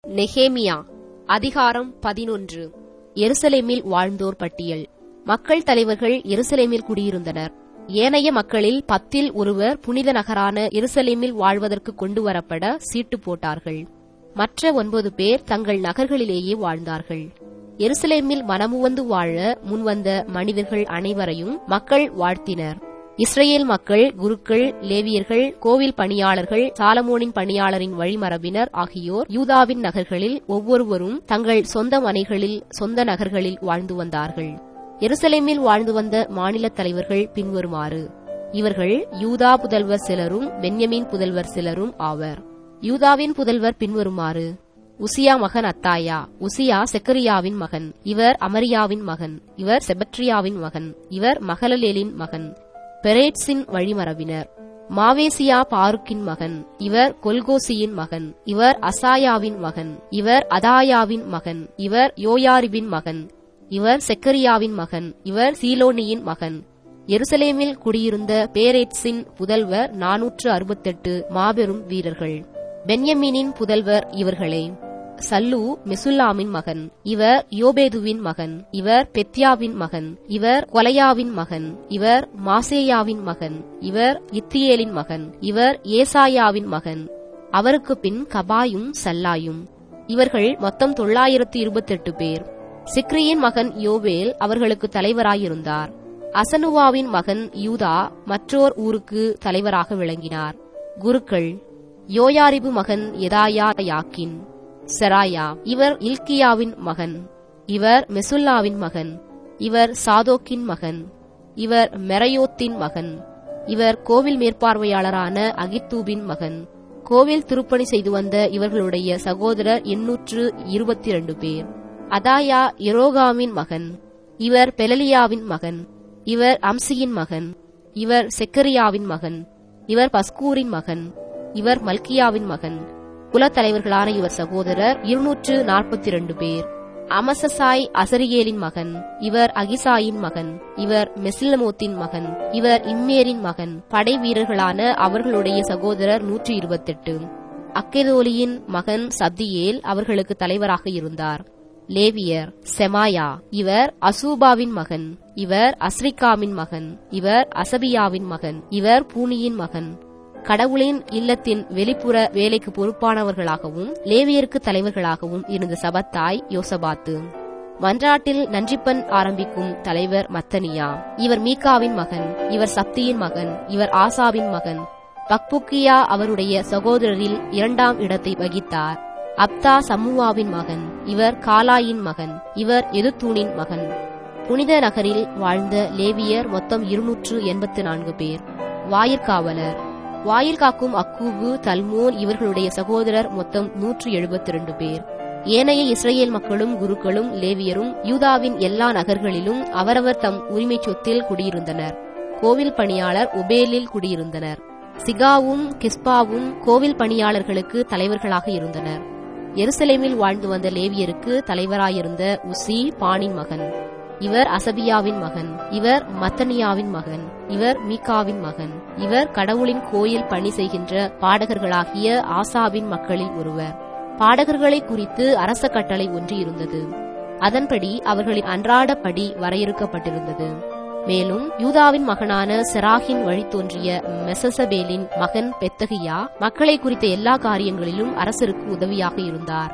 நெகேமியா அதிகாரம் பதினொன்று எருசலேமில் வாழ்ந்தோர் பட்டியல் மக்கள் தலைவர்கள் எருசலேமில் குடியிருந்தனர் ஏனைய மக்களில் பத்தில் ஒருவர் புனித நகரான எருசலேமில் வாழ்வதற்கு கொண்டு வரப்பட சீட்டு போட்டார்கள் மற்ற ஒன்பது பேர் தங்கள் நகர்களிலேயே வாழ்ந்தார்கள் எருசலேமில் மனமுவந்து வாழ முன்வந்த மனிதர்கள் அனைவரையும் மக்கள் வாழ்த்தினர் இஸ்ரேல் மக்கள் குருக்கள் லேவியர்கள் கோவில் பணியாளர்கள் சாலமோனின் பணியாளரின் வழிமரபினர் ஆகியோர் யூதாவின் நகர்களில் ஒவ்வொருவரும் தங்கள் சொந்த மனைகளில் சொந்த நகர்களில் வாழ்ந்து வந்தார்கள் எருசலேமில் வாழ்ந்து வந்த மாநில தலைவர்கள் பின்வருமாறு இவர்கள் யூதா புதல்வர் சிலரும் பென்யமீன் புதல்வர் சிலரும் ஆவர் யூதாவின் புதல்வர் பின்வருமாறு உசியா மகன் அத்தாயா உசியா செக்கரியாவின் மகன் இவர் அமரியாவின் மகன் இவர் செபட்ரியாவின் மகன் இவர் மகளலேலின் மகன் பெரேட்ஸின் வழிமரபினர் மாவேசியா பாருக்கின் மகன் இவர் கொல்கோசியின் மகன் இவர் அசாயாவின் மகன் இவர் அதாயாவின் மகன் இவர் யோயாரிபின் மகன் இவர் செக்கரியாவின் மகன் இவர் சீலோனியின் மகன் எருசலேமில் குடியிருந்த பேரேட்ஸின் புதல்வர் நானூற்று அறுபத்தெட்டு மாபெரும் வீரர்கள் பென்யமீனின் புதல்வர் இவர்களே சல்லு மெசுல்லாமின் மகன் இவர் யோபேதுவின் மகன் இவர் பெத்யாவின் மகன் இவர் கொலையாவின் மகன் இவர் மாசேயாவின் மகன் இவர் இத்தியேலின் மகன் இவர் ஏசாயாவின் மகன் அவருக்கு பின் கபாயும் சல்லாயும் இவர்கள் மொத்தம் தொள்ளாயிரத்து இருபத்தெட்டு பேர் சிக்ரியின் மகன் யோவேல் அவர்களுக்கு தலைவராயிருந்தார் அசனுவாவின் மகன் யூதா மற்றோர் ஊருக்கு தலைவராக விளங்கினார் குருக்கள் யோயாரிபு மகன் எதாயா யாக்கின் செராயா இவர் இல்கியாவின் மகன் இவர் மெசுல்லாவின் மகன் இவர் சாதோக்கின் மகன் இவர் மெரையோத்தின் மகன் இவர் கோவில் மேற்பார்வையாளரான அகித்தூபின் மகன் கோவில் திருப்பணி செய்து வந்த இவர்களுடைய சகோதரர் எண்ணூற்று இருபத்தி இரண்டு பேர் அதாயா எரோகாமின் மகன் இவர் பெலலியாவின் மகன் இவர் அம்சியின் மகன் இவர் செக்கரியாவின் மகன் இவர் பஸ்கூரின் மகன் இவர் மல்கியாவின் மகன் குலத்தலைவர்களான இவர் சகோதரர் இருநூற்று நாற்பத்தி இரண்டு பேர் அமசசாய் அசரியேலின் மகன் இவர் அகிசாயின் மகன் இவர் மெசிலமோத்தின் மகன் இவர் இம்மேரின் மகன் படை வீரர்களான அவர்களுடைய சகோதரர் நூற்றி இருபத்தெட்டு அக்கெதோலியின் மகன் சப்தியேல் அவர்களுக்கு தலைவராக இருந்தார் லேவியர் செமாயா இவர் அசூபாவின் மகன் இவர் அஸ்ரிகாமின் மகன் இவர் அசபியாவின் மகன் இவர் பூனியின் மகன் கடவுளின் இல்லத்தின் வெளிப்புற வேலைக்கு பொறுப்பானவர்களாகவும் லேவியருக்கு தலைவர்களாகவும் இருந்த சபத்தாய் யோசபாத்து மன்றாட்டில் நன்றிப்பன் ஆரம்பிக்கும் தலைவர் மத்தனியா இவர் மீகாவின் மகன் இவர் சப்தியின் மகன் இவர் ஆசாவின் மகன் பக்புக்கியா அவருடைய சகோதரரில் இரண்டாம் இடத்தை வகித்தார் அப்தா சம்முவாவின் மகன் இவர் காலாயின் மகன் இவர் எதுத்தூனின் மகன் புனித நகரில் வாழ்ந்த லேவியர் மொத்தம் இருநூற்று எண்பத்து நான்கு பேர் வாயிற்காவலர் வாயில் காக்கும் அக்கூபு தல்மோன் இவர்களுடைய சகோதரர் மொத்தம் நூற்று எழுபத்தி இரண்டு பேர் ஏனைய இஸ்ரேல் மக்களும் குருக்களும் லேவியரும் யூதாவின் எல்லா நகர்களிலும் அவரவர் தம் உரிமை சொத்தில் குடியிருந்தனர் கோவில் பணியாளர் உபேலில் குடியிருந்தனர் சிகாவும் கிஸ்பாவும் கோவில் பணியாளர்களுக்கு தலைவர்களாக இருந்தனர் எருசலேமில் வாழ்ந்து வந்த லேவியருக்கு தலைவராயிருந்த உசி பானின் மகன் இவர் அசபியாவின் மகன் இவர் மத்தனியாவின் மகன் இவர் மீகாவின் மகன் இவர் கடவுளின் கோயில் பணி செய்கின்ற பாடகர்களாகிய ஆசாவின் மக்களில் ஒருவர் பாடகர்களை குறித்து அரச கட்டளை ஒன்று இருந்தது அதன்படி அவர்களின் அன்றாட படி வரையறுக்கப்பட்டிருந்தது மேலும் யூதாவின் மகனான செராகின் வழி தோன்றிய மெசசபேலின் மகன் பெத்தகியா மக்களை குறித்த எல்லா காரியங்களிலும் அரசருக்கு உதவியாக இருந்தார்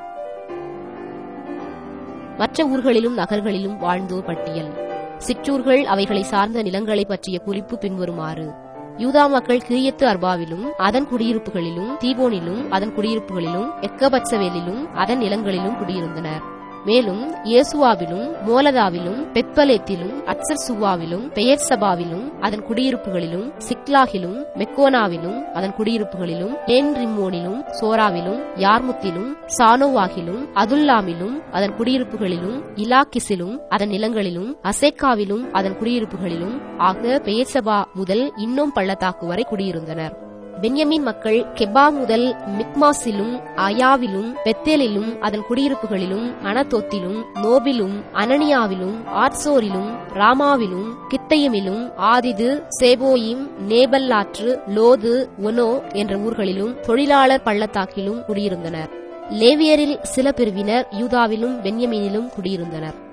மற்ற ஊர்களிலும் நகர்களிலும் வாழ்ந்தோர் பட்டியல் சிற்றூர்கள் அவைகளை சார்ந்த நிலங்களை பற்றிய குறிப்பு பின்வருமாறு யூதா மக்கள் கிரியத்து அர்பாவிலும் அதன் குடியிருப்புகளிலும் தீபோனிலும் அதன் குடியிருப்புகளிலும் எக்கபட்சவேலிலும் அதன் நிலங்களிலும் குடியிருந்தனர் மேலும் இயேசுவாவிலும் மோலதாவிலும் பெத்பலேத்திலும் அட்சர் சுவாவிலும் பெயர் சபாவிலும் அதன் குடியிருப்புகளிலும் சிக்லாகிலும் மெக்கோனாவிலும் அதன் குடியிருப்புகளிலும் ஏன் ரிம்மோனிலும் சோராவிலும் யார்முத்திலும் சானோவாகிலும் அதுல்லாமிலும் அதன் குடியிருப்புகளிலும் இலாக்கிஸிலும் அதன் நிலங்களிலும் அசேக்காவிலும் அதன் குடியிருப்புகளிலும் ஆக பெயர் சபா முதல் இன்னும் பள்ளத்தாக்கு வரை குடியிருந்தனர் பென்யமின் மக்கள் கெபா முதல் மிக்மாஸிலும் அயாவிலும் பெத்தேலிலும் அதன் குடியிருப்புகளிலும் அனதோத்திலும் நோபிலும் அனனியாவிலும் ஆட்சோரிலும் ராமாவிலும் கித்தயமிலும் ஆதிது சேபோயிம் நேபல்லாற்று லோது ஒனோ என்ற ஊர்களிலும் தொழிலாளர் பள்ளத்தாக்கிலும் குடியிருந்தனர் லேவியரில் சில பிரிவினர் யூதாவிலும் பென்யமீனிலும் குடியிருந்தனர்